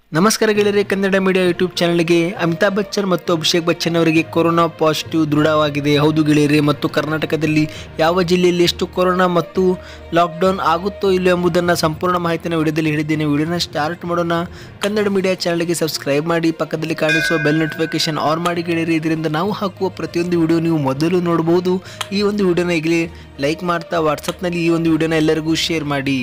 ನಮಸ್ಕಾರ ಗೆಳೆಯರೆ Kannada media YouTube ಚಾನಲ್ಗೆ ಅಮಿತಾಬ್ ಬಚ್ಚನ್ ಮತ್ತು ಅಭಿಷೇಕ್ ಬಚ್ಚನ್ ಅವರಿಗೆ ಕೊರೋನಾ ಪಾಸಿಟಿವ್ ದೃಢವಾಗಿದೆ ಹೌದು ಗೆಳೆಯರೆ ಮತ್ತು ಕರ್ನಾಟಕದಲ್ಲಿ ಯಾವ ಜಿಲ್ಲೆಯಲ್ಲಿ ಎಷ್ಟು ಕೊರೋನಾ ಮತ್ತು ಲಾಕ್ಡೌನ್ ಆಗುತ್ತೋ ಇಲ್ಲೋ ಎಂಬುದನ್ನು ಸಂಪೂರ್ಣ ಮಾಹಿತಿನ ವಿಡಿಯೋದಲ್ಲಿ ಹೇಳಿದ್ದೇನೆ ವಿಡಿಯೋನ ಸ್ಟಾರ್ಟ್ ಮಾಡೋಣ ಕನ್ನಡ ಮೀಡಿಯಾ ಚಾನಲ್ಗೆ ಸಬ್ಸ್ಕ್ರೈಬ್ ಮಾಡಿ ಪಕ್ಕದಲ್ಲಿ ಕಾಣಿಸುವ ಬೆಲ್ ನೋಟಿಫಿಕೇಶನ್ ಆನ್ ಮಾಡಿ ಗೆಳೆಯರೆ ಇದರಿಂದ ನಾವು ಹಾಕುವ ಪ್ರತಿಯೊಂದು ವಿಡಿಯೋ ನೀವು ಮೊದಲು ನೋಡಬಹುದು ಈ ಒಂದು ವಿಡಿಯೋನ ಈಗಲೇ ಲೈಕ್ ಮಾಡ್ತಾ ವಾಟ್ಸಪ್ನಲ್ಲಿ ಈ ಒಂದು ವಿಡಿಯೋನ ಎಲ್ಲರಿಗೂ ಶೇರ್ ಮಾಡಿ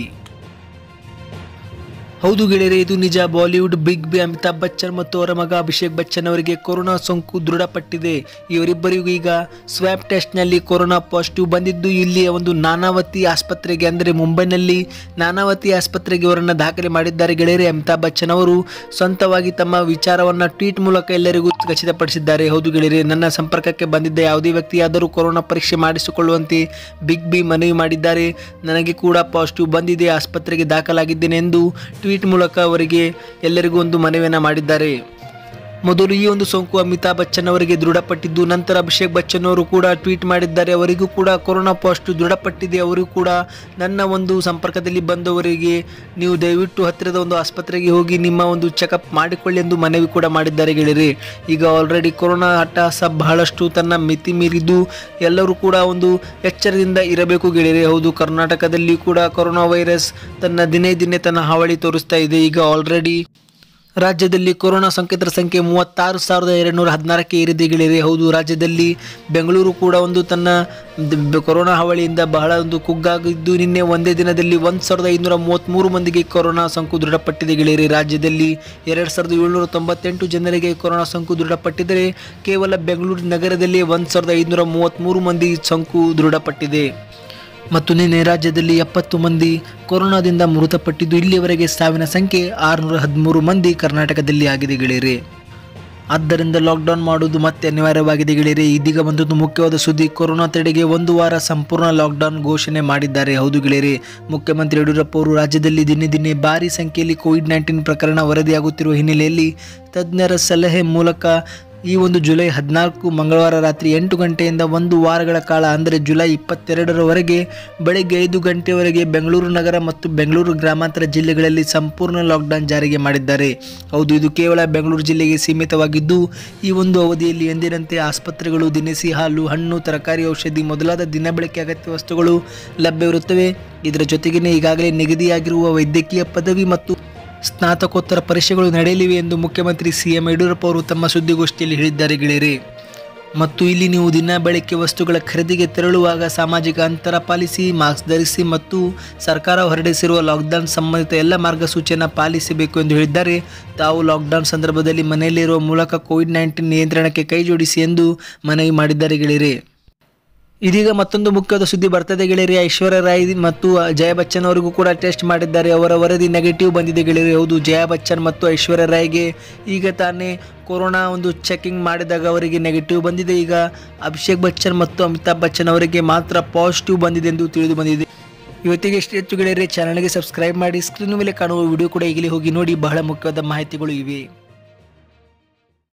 ಹೌದು ಗೆಳೆಯರೆ ಇದು ನಿಜ Bollywood big B Amitabh Bachchan ಮತ್ತು ಅವರ ಮಗ ಅಭಿಷೇಕ್ ಬಚ್ಚನ್ ಅವರಿಗೆ ಕೊರೋನಾ ಸೋಂಕು ದೃಢಪಟ್ಟಿದೆ ಇವರಿಬ್ಬರಿಗೂ ಈಗ ಸ್ವ್ಯಾಬ್ ಟೆಸ್ಟ್ನಲ್ಲಿ ಕೊರೋನಾ ಪಾಸಿಟಿವ್ ಬಂದಿದ್ದು ಇಲ್ಲಿಯ ಒಂದು ನಾನಾವತಿ ಆಸ್ಪತ್ರೆಗೆ ಅಂದರೆ ಮುಂಬೈನಲ್ಲಿ ನಾನಾವತಿ ಆಸ್ಪತ್ರೆಗೆ ಅವರನ್ನು ದಾಖಲೆ ಮಾಡಿದ್ದಾರೆ ಗೆಳೆಯರೆ ಅಮಿತಾಬ್ ಬಚ್ಚನ್ ಅವರು ಸ್ವಂತವಾಗಿ ತಮ್ಮ ವಿಚಾರವನ್ನು ಟ್ವೀಟ್ ಮೂಲಕ ಎಲ್ಲರಿಗೂ ಖಚಿತಪಡಿಸಿದ್ದಾರೆ ಹೌದು ಗೆಳೆಯರೆ ನನ್ನ ಸಂಪರ್ಕಕ್ಕೆ ಬಂದಿದ್ದ ಯಾವುದೇ ವ್ಯಕ್ತಿಯಾದರೂ ಕೊರೋನಾ ಪರೀಕ್ಷೆ ಮಾಡಿಸಿಕೊಳ್ಳುವಂತೆ ಬಿಗ್ ಬಿ ಮನವಿ ಮಾಡಿದ್ದಾರೆ ನನಗೆ ಕೂಡ ಪಾಸಿಟಿವ್ ಬಂದಿದೆ ಆಸ್ಪತ್ರೆಗೆ ದಾಖಲಾಗಿದ್ದೇನೆ ಎಂದು ಟ್ವೀಟ್ ಮೂಲಕ ಅವರಿಗೆ ಎಲ್ಲರಿಗೂ ಒಂದು ಮನವಿಯನ್ನು ಮಾಡಿದ್ದಾರೆ ಮೊದಲು ಈ ಒಂದು ಸೋಂಕು ಅಮಿತಾಬ್ ಬಚ್ಚನ್ ಅವರಿಗೆ ದೃಢಪಟ್ಟಿದ್ದು ನಂತರ ಅಭಿಷೇಕ್ ಬಚ್ಚನ್ ಅವರು ಕೂಡ ಟ್ವೀಟ್ ಮಾಡಿದ್ದಾರೆ ಅವರಿಗೂ ಕೂಡ ಕೊರೋನಾ ಪಾಸಿಟಿವ್ ದೃಢಪಟ್ಟಿದೆ ಅವರಿಗೂ ಕೂಡ ನನ್ನ ಒಂದು ಸಂಪರ್ಕದಲ್ಲಿ ಬಂದವರಿಗೆ ನೀವು ದಯವಿಟ್ಟು ಹತ್ತಿರದ ಒಂದು ಆಸ್ಪತ್ರೆಗೆ ಹೋಗಿ ನಿಮ್ಮ ಒಂದು ಚೆಕಪ್ ಮಾಡಿಕೊಳ್ಳಿ ಎಂದು ಮನವಿ ಕೂಡ ಮಾಡಿದ್ದಾರೆ ಗೆಳೆಯರೆ ಈಗ ಆಲ್ರೆಡಿ ಕೊರೋನಾ ಅಟ್ಟಹಾಸ ಬಹಳಷ್ಟು ತನ್ನ ಮಿತಿ ಮೀರಿದ್ದು ಎಲ್ಲರೂ ಕೂಡ ಒಂದು ಎಚ್ಚರದಿಂದ ಇರಬೇಕು ಗೆಳೆಯರೆ ಹೌದು ಕರ್ನಾಟಕದಲ್ಲಿ ಕೂಡ ಕೊರೋನಾ ವೈರಸ್ ತನ್ನ ದಿನೇ ದಿನೇ ತನ್ನ ಹಾವಳಿ ತೋರಿಸ್ತಾ ಇದೆ ಈಗ ಆಲ್ರೆಡಿ ರಾಜ್ಯದಲ್ಲಿ ಕೊರೋನಾ ಸೋಂಕಿತರ ಸಂಖ್ಯೆ ಮೂವತ್ತಾರು ಸಾವಿರದ ಎರಡುನೂರ ಹದಿನಾರಕ್ಕೆ ಏರಿದೆ ಗೆಳೆಯರೆ ಹೌದು ರಾಜ್ಯದಲ್ಲಿ ಬೆಂಗಳೂರು ಕೂಡ ಒಂದು ತನ್ನ ದ- ಕೊರೋನಾ ಹಾವಳಿಯಿಂದ ಬಹಳ ಒಂದು ಕುಗ್ಗಾಗಿದ್ದು ನಿನ್ನೆ ಒಂದೇ ದಿನದಲ್ಲಿ ಒಂದು ಸಾವಿರದ ಐನೂರ ಮೂವತ್ತ್ಮೂರು ಮಂದಿಗೆ ಕೊರೋನಾ ಸೋಂಕು ದೃಢಪಟ್ಟಿದೆ ಗೆಳೆಯರೆ ರಾಜ್ಯದಲ್ಲಿ ಎರಡು ಸಾವಿರದ ಏಳ್ನೂರ ತೊಂಬತ್ತೆಂಟು ಜನರಿಗೆ ಕೊರೋನಾ ಸೋಂಕು ದೃಢಪಟ್ಟಿದ್ದರೆ ಕೇವಲ ಬೆಂಗಳೂರು ನಗರದಲ್ಲಿ ಒಂದು ಸಾವಿರದ ಐನೂರ ಮೂವತ್ತ್ಮೂರು ಮಂದಿ ಸೋಂಕು ದೃಢಪಟ್ಟಿದೆ ಮತ್ತು ನಿನ್ನೆ ರಾಜ್ಯದಲ್ಲಿ ಎಪ್ಪತ್ತು ಮಂದಿ ಕೊರೋನಾದಿಂದ ಮೃತಪಟ್ಟಿದ್ದು ಇಲ್ಲಿಯವರೆಗೆ ಸಾವಿನ ಸಂಖ್ಯೆ ಆರುನೂರ ಹದಿಮೂರು ಮಂದಿ ಕರ್ನಾಟಕದಲ್ಲಿ ಆಗಿದೆ ಗೆಳೆಯರೆ ಆದ್ದರಿಂದ ಲಾಕ್ಡೌನ್ ಮಾಡುವುದು ಮತ್ತೆ ಅನಿವಾರ್ಯವಾಗಿದೆ ಗೆಳೆಯರೆ ಇದೀಗ ಬಂದದ್ದು ಮುಖ್ಯವಾದ ಸುದ್ದಿ ಕೊರೋನಾ ತಡೆಗೆ ಒಂದು ವಾರ ಸಂಪೂರ್ಣ ಲಾಕ್ಡೌನ್ ಘೋಷಣೆ ಮಾಡಿದ್ದಾರೆ ಹೌದು ಗೆಳೆಯರೆ ಮುಖ್ಯಮಂತ್ರಿ ಯಡಿಯೂರಪ್ಪ ಅವರು ರಾಜ್ಯದಲ್ಲಿ ದಿನೇ ದಿನೇ ಭಾರಿ ಸಂಖ್ಯೆಯಲ್ಲಿ ಕೋವಿಡ್ ನೈನ್ಟೀನ್ ಪ್ರಕರಣ ವರದಿಯಾಗುತ್ತಿರುವ ಹಿನ್ನೆಲೆಯಲ್ಲಿ ತಜ್ಞರ ಸಲಹೆ ಮೂಲಕ ಈ ಒಂದು ಜುಲೈ ಹದಿನಾಲ್ಕು ಮಂಗಳವಾರ ರಾತ್ರಿ ಎಂಟು ಗಂಟೆಯಿಂದ ಒಂದು ವಾರಗಳ ಕಾಲ ಅಂದರೆ ಜುಲೈ ಇಪ್ಪತ್ತೆರಡರವರೆಗೆ ಬೆಳಗ್ಗೆ ಐದು ಗಂಟೆವರೆಗೆ ಬೆಂಗಳೂರು ನಗರ ಮತ್ತು ಬೆಂಗಳೂರು ಗ್ರಾಮಾಂತರ ಜಿಲ್ಲೆಗಳಲ್ಲಿ ಸಂಪೂರ್ಣ ಲಾಕ್ಡೌನ್ ಜಾರಿಗೆ ಮಾಡಿದ್ದಾರೆ ಹೌದು ಇದು ಕೇವಲ ಬೆಂಗಳೂರು ಜಿಲ್ಲೆಗೆ ಸೀಮಿತವಾಗಿದ್ದು ಈ ಒಂದು ಅವಧಿಯಲ್ಲಿ ಎಂದಿನಂತೆ ಆಸ್ಪತ್ರೆಗಳು ದಿನಸಿ ಹಾಲು ಹಣ್ಣು ತರಕಾರಿ ಔಷಧಿ ಮೊದಲಾದ ದಿನಬಳಕೆ ಅಗತ್ಯ ವಸ್ತುಗಳು ಲಭ್ಯವಿರುತ್ತವೆ ಇದರ ಜೊತೆಗೇನೆ ಈಗಾಗಲೇ ನಿಗದಿಯಾಗಿರುವ ವೈದ್ಯಕೀಯ ಪದವಿ ಮತ್ತು ಸ್ನಾತಕೋತ್ತರ ಪರೀಕ್ಷೆಗಳು ನಡೆಯಲಿವೆ ಎಂದು ಮುಖ್ಯಮಂತ್ರಿ ಸಿಎಂ ಯಡಿಯೂರಪ್ಪ ಅವರು ತಮ್ಮ ಸುದ್ದಿಗೋಷ್ಠಿಯಲ್ಲಿ ಹೇಳಿದ್ದಾರೆ ಗೆಳೆಯರೆ ಮತ್ತು ಇಲ್ಲಿ ನೀವು ದಿನ ಬಳಕೆ ವಸ್ತುಗಳ ಖರೀದಿಗೆ ತೆರಳುವಾಗ ಸಾಮಾಜಿಕ ಅಂತರ ಪಾಲಿಸಿ ಮಾಸ್ಕ್ ಧರಿಸಿ ಮತ್ತು ಸರ್ಕಾರ ಹೊರಡಿಸಿರುವ ಲಾಕ್ಡೌನ್ ಸಂಬಂಧಿತ ಎಲ್ಲ ಮಾರ್ಗಸೂಚಿಯನ್ನು ಪಾಲಿಸಬೇಕು ಎಂದು ಹೇಳಿದ್ದಾರೆ ತಾವು ಲಾಕ್ಡೌನ್ ಸಂದರ್ಭದಲ್ಲಿ ಮನೆಯಲ್ಲಿರುವ ಮೂಲಕ ಕೋವಿಡ್ ನೈನ್ಟೀನ್ ನಿಯಂತ್ರಣಕ್ಕೆ ಕೈ ಜೋಡಿಸಿ ಎಂದು ಮನವಿ ಮಾಡಿದ್ದಾರೆ ಗೆಳೆಯರೆ ಇದೀಗ ಮತ್ತೊಂದು ಮುಖ್ಯವಾದ ಸುದ್ದಿ ಬರ್ತದೆ ಗೆಳೆಯರಿ ಐಶ್ವರ್ಯ ರಾಯ್ ಮತ್ತು ಜಯ ಬಚ್ಚನ್ ಅವರಿಗೂ ಕೂಡ ಟೆಸ್ಟ್ ಮಾಡಿದ್ದಾರೆ ಅವರ ವರದಿ ನೆಗೆಟಿವ್ ಬಂದಿದೆ ಗೆಳೆಯರಿ ಹೌದು ಜಯ ಬಚ್ಚನ್ ಮತ್ತು ಐಶ್ವರ್ಯ ರಾಯ್ಗೆ ಈಗ ತಾನೇ ಕೊರೋನಾ ಒಂದು ಚೆಕಿಂಗ್ ಮಾಡಿದಾಗ ಅವರಿಗೆ ನೆಗೆಟಿವ್ ಬಂದಿದೆ ಈಗ ಅಭಿಷೇಕ್ ಬಚ್ಚನ್ ಮತ್ತು ಅಮಿತಾಬ್ ಬಚ್ಚನ್ ಅವರಿಗೆ ಮಾತ್ರ ಪಾಸಿಟಿವ್ ಬಂದಿದೆ ಎಂದು ತಿಳಿದು ಬಂದಿದೆ ಇವತ್ತಿಗೆ ಎಷ್ಟು ಹೆಚ್ಚು ಗೆಳೆಯರಿ ಚಾನಲ್ಗೆ ಸಬ್ಸ್ಕ್ರೈಬ್ ಮಾಡಿ ಸ್ಕ್ರೀನ್ ಮೇಲೆ ಕಾಣುವ ವಿಡಿಯೋ ಕೂಡ ಈಗಲೇ ಹೋಗಿ ನೋಡಿ ಬಹಳ ಮುಖ್ಯವಾದ ಮಾಹಿತಿಗಳು ಇವೆ